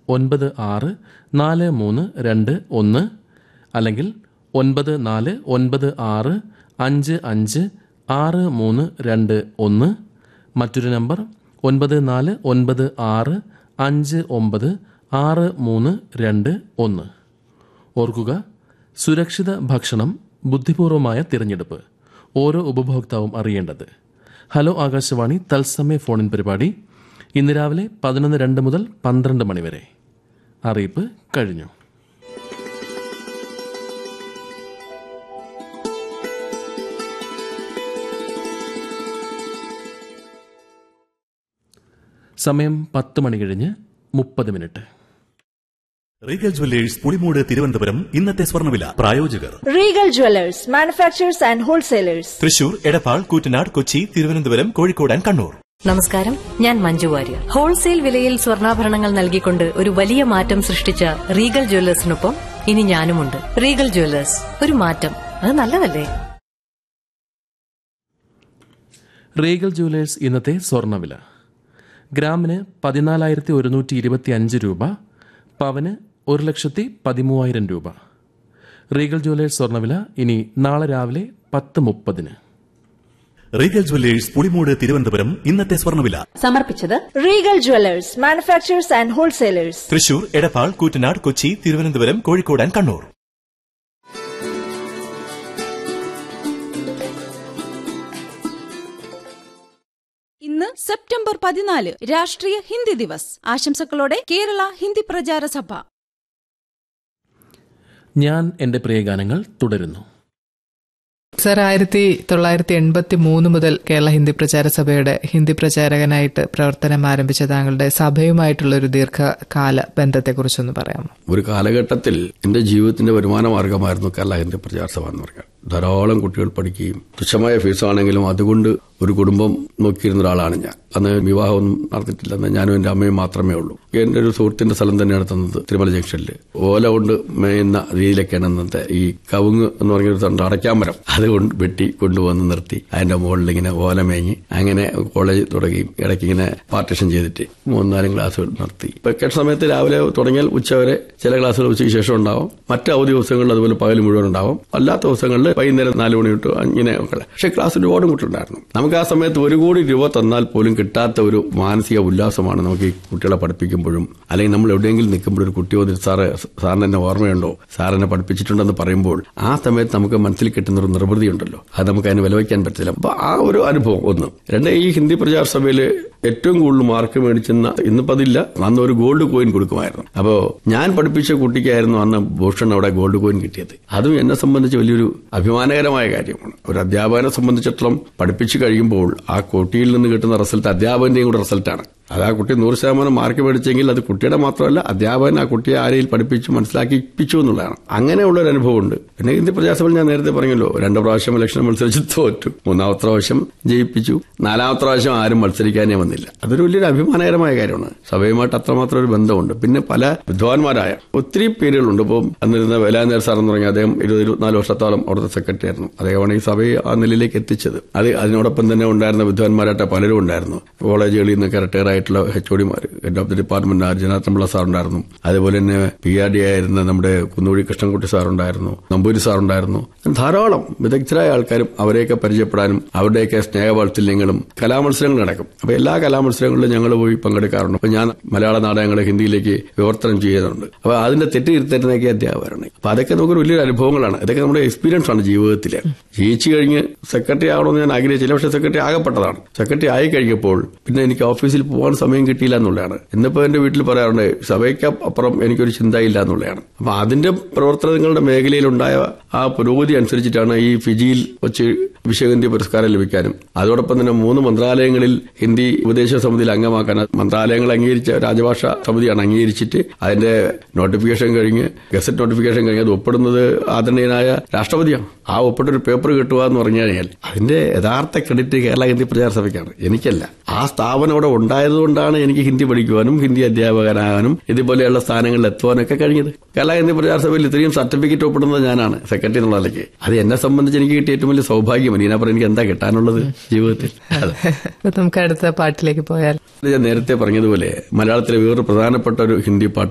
ഒൻപത് ആറ് നാല് മൂന്ന് രണ്ട് ഒന്ന് അല്ലെങ്കിൽ ഒൻപത് നാല് ഒൻപത് ആറ് അഞ്ച് അഞ്ച് ആറ് മൂന്ന് രണ്ട് ഒന്ന് മറ്റൊരു നമ്പർ ഒൻപത് നാല് ഒൻപത് ആറ് അഞ്ച് ഒമ്പത് ആറ് മൂന്ന് രണ്ട് ഒന്ന് ഓർക്കുക സുരക്ഷിത ഭക്ഷണം ബുദ്ധിപൂർവമായ തിരഞ്ഞെടുപ്പ് ഓരോ ഉപഭോക്താവും അറിയേണ്ടത് ഹലോ ആകാശവാണി തത്സമയ ഫോണിൻ പരിപാടി ഇന്ന് രാവിലെ പതിനൊന്ന് രണ്ട് മുതൽ പന്ത്രണ്ട് മണിവരെ അറിയിപ്പ് കഴിഞ്ഞു സമയം പത്ത് മണി കഴിഞ്ഞ് മുപ്പത് minute Regal jewellers Pulimoodu Thiruvananthapuram ഇന്നത്തെ സ്വർണ്ണവില പ്രായോജകർ Regal Jewelers, manufacturers and wholesalers. Thrissur Edappal Koottanad Kochi Thiruvananthapuram Kozhikode and Kannur നമസ്കാരം ഞാൻ മഞ്ജു വാര്യർ ഹോൾസെയിൽ വിലയിൽ സ്വർണ്ണാഭരണങ്ങൾ നൽകിക്കൊണ്ട് ഒരു വലിയ മാറ്റം സൃഷ്ടിച്ച റീഗൽ ജ്വല്ലേഴ്സിനൊപ്പം ഇനി ഞാനുമുണ്ട് റീഗൽ ജ്വല്ലേഴ്സ് ഒരു മാറ്റം അത് നല്ലതല്ലേ റീഗൽ ജുവലേഴ്സ് ഇന്നത്തെ സ്വർണ്ണവില ഗ്രാമിന് പതിനാലായിരത്തി ഒരുന്നൂറ്റി ഇരുപത്തി അഞ്ച് രൂപ പവന് ഒരു ലക്ഷത്തി പതിമൂവായിരം രൂപ റീഗൽ ജുവലേഴ്സ് സ്വർണ്ണവില ഇനി നാളെ രാവിലെ പത്ത് മുപ്പതിന് റീഗൽ ജുവല്ലേഴ്സ് പുളിമൂട് തിരുവനന്തപുരം ഇന്നത്തെ സ്വർണ്ണവില സമർപ്പിച്ചത് Regal Jewelers, manufacturers and wholesalers. Thrissur Edappal Koottanad Kochi Thiruvananthapuram Kozhikode and Kannur ഇന്ന് സെപ്റ്റംബർ പതിനാല് രാഷ്ട്രീയ ഹിന്ദി ദിവസ് ആശംസകളോടെ കേരള ഹിന്ദി പ്രചാര സഭ ഞാൻ എൻ്റെ പ്രിയഗാനങ്ങൾ തുടരുന്നു സർ ആയിരത്തി തൊള്ളായിരത്തി എൺപത്തി മൂന്ന് മുതൽ കേരള ഹിന്ദി പ്രചാര സഭയുടെ ഹിന്ദി പ്രചാരകനായിട്ട് പ്രവർത്തനം ആരംഭിച്ച താങ്കളുടെ സഭയുമായിട്ടുള്ള ഒരു ദീർഘകാല ബന്ധത്തെക്കുറിച്ചൊന്ന് പറയാമോ ഒരു കാലഘട്ടത്തിൽ എന്റെ ജീവിതത്തിന്റെ വരുമാന മാർഗമായിരുന്നു കേരള ഹിന്ദി പ്രചാര സഭ എന്ന് പറഞ്ഞാൽ ധാരാളം കുട്ടികൾ പഠിക്കുകയും തുച്ഛമായ ഫീസാണെങ്കിലും അതുകൊണ്ട് ഒരു കുടുംബം നോക്കിയിരുന്ന ഒരാളാണ് ഞാൻ അന്ന് വിവാഹമൊന്നും നടത്തിയിട്ടില്ലെന്ന് ഞാനും എന്റെ അമ്മയും മാത്രമേ ഉള്ളൂ എന്റെ ഒരു സുഹൃത്തിന്റെ സ്ഥലം തന്നെയാണ് തന്നത് തിരുമല ജംഗ്ഷനിൽ ഓല കൊണ്ട് മേയുന്ന രീതിയിലൊക്കെയാണ് അന്നത്തെ ഈ കവുങ്ങ് എന്ന് പറഞ്ഞൊരു തണ്ട് അടയ്ക്കാൻ മരം അതുകൊണ്ട് വെട്ടി കൊണ്ടുവന്ന് നിർത്തി അതിന്റെ മുകളിൽ ഇങ്ങനെ ഓല മേഞ്ഞ് അങ്ങനെ കോളേജ് തുടങ്ങി ഇടയ്ക്ക് ഇങ്ങനെ പാർട്ടീഷൻ ചെയ്തിട്ട് മൂന്നാലും ക്ലാസ്സുകൾ നടത്തി വെക്കേഷൻ സമയത്ത് രാവിലെ തുടങ്ങിയാൽ ഉച്ചവരെ ചില ക്ലാസ്സുകൾ ഉച്ചയ്ക്ക് ശേഷം ഉണ്ടാവും മറ്റ് അവധി ദിവസങ്ങളിൽ അതുപോലെ പകൽ മുഴുവൻ ഉണ്ടാവും അല്ലാത്ത ദിവസങ്ങളിൽ വൈകുന്നേരം നാല് മണി തൊട്ട് ഇങ്ങനെ ഒക്കെ പക്ഷേ ക്ലാസ് ഒരുപാട് കുട്ടികളുണ്ടായിരുന്നു നമുക്ക് ആ സമയത്ത് ഒരു കോടി രൂപ തന്നാൽ പോലും കിട്ടാത്ത ഒരു മാനസിക ഉല്ലാസമാണ് നമുക്ക് ഈ കുട്ടികളെ പഠിപ്പിക്കുമ്പോഴും അല്ലെങ്കിൽ നമ്മൾ എവിടെയെങ്കിലും നിൽക്കുമ്പോൾ ഒരു കുട്ടി വന്നിട്ട് സാറ് സാറിന് എന്നെ ഓർമ്മയുണ്ടോ സാർ എന്നെ പഠിപ്പിച്ചിട്ടുണ്ടെന്ന് പറയുമ്പോൾ ആ സമയത്ത് നമുക്ക് മനസ്സിൽ കിട്ടുന്ന ഒരു നിർവൃതി ഉണ്ടല്ലോ അത് നമുക്ക് അതിന് വിലവയ്ക്കാൻ പറ്റില്ല അപ്പൊ ആ ഒരു അനുഭവം ഒന്ന് രണ്ട് ഈ ഹിന്ദി പ്രചാര സഭയിൽ ഏറ്റവും കൂടുതൽ മാർക്ക് മേടിച്ചെന്ന ഇന്നിപ്പോ അതില്ല അന്ന് ഒരു ഗോൾഡ് കോയിൻ കൊടുക്കുമായിരുന്നു അപ്പോ ഞാൻ പഠിപ്പിച്ച കുട്ടിക്കായിരുന്നു അന്ന് ഭൂഷൺ അവിടെ ഗോൾഡ് കോയിൻ കിട്ടിയത് അതും എന്നെ സംബന്ധിച്ച് വലിയൊരു അഭിമാനകരമായ കാര്യമാണ് ഒരു അധ്യാപകനെ സംബന്ധിച്ചിടത്തോളം പഠിപ്പിച്ചു കഴിയുമ്പോൾ ആ കുട്ടിയിൽ നിന്ന് കിട്ടുന്ന റിസൾട്ട് അധ്യാപകന്റെയും കൂടെ റിസൾട്ടാണ് അത് ആ കുട്ടി നൂറ് ശതമാനം മാർക്ക് മേടിച്ചെങ്കിൽ അത് കുട്ടിയുടെ മാത്രമല്ല അധ്യാപകൻ ആ കുട്ടിയെ ആരെയും പഠിപ്പിച്ചു മനസ്സിലാക്കിപ്പിച്ചു എന്നുള്ളതാണ് അങ്ങനെയുള്ള ഒരു അനുഭവമുണ്ട് പിന്നെ ഹിന്ദി പ്രജാസഭയിൽ ഞാൻ നേരത്തെ പറഞ്ഞല്ലോ രണ്ട് പ്രാവശ്യം ഇലക്ഷൻ മത്സരിച്ച് തോറ്റു മൂന്നാമത്തെ പ്രാവശ്യം ജയിപ്പിച്ചു നാലാമത്തെ പ്രാവശ്യം ആരും മത്സരിക്കാനേ വന്നില്ല അതൊരു വലിയൊരു അഭിമാനകരമായ കാര്യമാണ് സഭയുമായിട്ട് അത്രമാത്രം ഒരു ബന്ധമുണ്ട് പിന്നെ പല വിദ്വാൻമാരായ ഒത്തിരി പേരുകളുണ്ട് ഇപ്പോൾ അന്നിരുന്ന വേലാനേർ സാർ എന്ന് പറഞ്ഞാൽ അദ്ദേഹം ഇരുപത് ഇരുപത്തിനാല് വർഷത്തോളം അവിടുത്തെ സെക്രട്ടറി ആയിരുന്നു അദ്ദേഹമാണ് ഈ സഭയെ ആ നിലയിലേക്ക് എത്തിച്ചത് അത് അതിനോടൊപ്പം തന്നെ ഉണ്ടായിരുന്ന വിദ്വാൻമാരായിട്ട് പലരും ഉണ്ടായിരുന്നു കോളേജുകളിൽ നിന്നൊക്കെ റിട്ടയർ ആയിട്ടുള്ള എച്ച് ഒഡിമാർ head of the department Janardhanpillai sir ഉണ്ടായിരുന്നു അതുപോലെ തന്നെ പി ആർ ഡി ആയിരുന്ന നമ്മുടെ കുന്നൂഴി കൃഷ്ണൻകുട്ടി സാർ ഉണ്ടായിരുന്നു നമ്പൂരി സാർ ഉണ്ടായിരുന്നു ധാരാളം വിദഗ്ധരായ ആൾക്കാരും അവരെയൊക്കെ പരിചയപ്പെടാനും അവരുടെയൊക്കെ സ്നേഹവാത്സല്യങ്ങളും കലാമത്സരങ്ങൾ നടക്കും അപ്പൊ എല്ലാ കലാമത്സരങ്ങളിലും ഞങ്ങൾ പോയി പങ്കെടുക്കാറുണ്ട് അപ്പൊ ഞാൻ മലയാള നാടകങ്ങൾ ഹിന്ദിയിലേക്ക് വിവർത്തനം ചെയ്യുന്നുണ്ട് അപ്പൊ അതിന്റെ തെറ്റ് തിരുത്തരുന്നൊക്കെ അധ്യാപകരാണ് അപ്പൊ അതൊക്കെ നമുക്ക് വലിയൊരു അനുഭവങ്ങളാണ് ഇതൊക്കെ നമ്മുടെ എക്സ്പീരിയൻസ് ആണ് ജീവിതത്തിൽ ജയിച്ചു കഴിഞ്ഞ് സെക്രട്ടറി ആവണമെന്ന് ഞാൻ ആഗ്രഹിച്ചില്ല പക്ഷെ സെക്രട്ടറി ആകപ്പെട്ടതാണ് സെക്രട്ടറി ആയി കഴിഞ്ഞപ്പോൾ പിന്നെ എനിക്ക് ഓഫീസിൽ പോകാൻ സമയം കിട്ടിയില്ല എന്നുള്ളതാണ് ഇന്നിപ്പോ എന്റെ വീട്ടിൽ പറയാറുണ്ട് സഭയ്ക്ക് അപ്പുറം എനിക്കൊരു ചിന്തയില്ല എന്നുള്ളതാണ് അപ്പൊ അതിന്റെ പ്രവർത്തനങ്ങളുടെ മേഖലയിലുണ്ടായ ആ പുരോഗതി അനുസരിച്ചിട്ടാണ് ഈ ഫിജിയിൽ വെച്ച് വിശ്വഹിന്ദി പുരസ്കാരം ലഭിക്കാനും അതോടൊപ്പം തന്നെ മൂന്ന് മന്ത്രാലയങ്ങളിൽ ഹിന്ദി ഉപദേശ സമിതിയിൽ അംഗമാക്കാൻ മന്ത്രാലയങ്ങൾ അംഗീകരിച്ച രാജഭാഷ സമിതിയാണ് അംഗീകരിച്ചിട്ട് അതിന്റെ നോട്ടിഫിക്കേഷൻ കഴിഞ്ഞ് ഗസറ്റ് നോട്ടിഫിക്കേഷൻ കഴിഞ്ഞ് അത് ഒപ്പിടുന്നത് ആദരണീയനായ രാഷ്ട്രപതിയാണ് ആ ഒപ്പിട്ടൊരു പേപ്പർ കിട്ടുക എന്ന് പറഞ്ഞു കഴിഞ്ഞാൽ അതിന്റെ യഥാർത്ഥ ക്രെഡിറ്റ് കേരള ഹിന്ദി പ്രചാര സഭയ്ക്കാണ് എനിക്കല്ല ആ സ്ഥാപനം അവിടെ ഉണ്ടായതുകൊണ്ടാണ് എനിക്ക് ഹിന്ദി പഠിക്കുവാനും ഹിന്ദി അധ്യാപകനാകാനും ഇതുപോലെയുള്ള സ്ഥാനങ്ങളിൽ എത്തുവാനൊക്കെ കഴിഞ്ഞത് കേരള ഹിന്ദി പ്രചാര സഭയിൽ ഇത്രയും സർട്ടിഫിക്കറ്റ് ഒപ്പിടുന്നത് ഞാനാണ് സെക്രട്ടറി എന്നുള്ള നിലയ്ക്ക് അത് എന്നെ സംബന്ധിച്ച് എനിക്ക് കിട്ടിയ ഏറ്റവും വലിയ സൗഭാഗ്യമാണ് ഇതിനപ്പുറം എനിക്ക് എന്താ കിട്ടാനുള്ളത് ജീവിതത്തിൽ അതെ അപ്പൊ നമുക്ക് അടുത്ത പാട്ടിലേക്ക് പോയാൽ ഞാൻ നേരത്തെ പറഞ്ഞതുപോലെ മലയാളത്തിലെ വേറൊരു പ്രധാനപ്പെട്ട ഒരു ഹിന്ദി പാട്ട്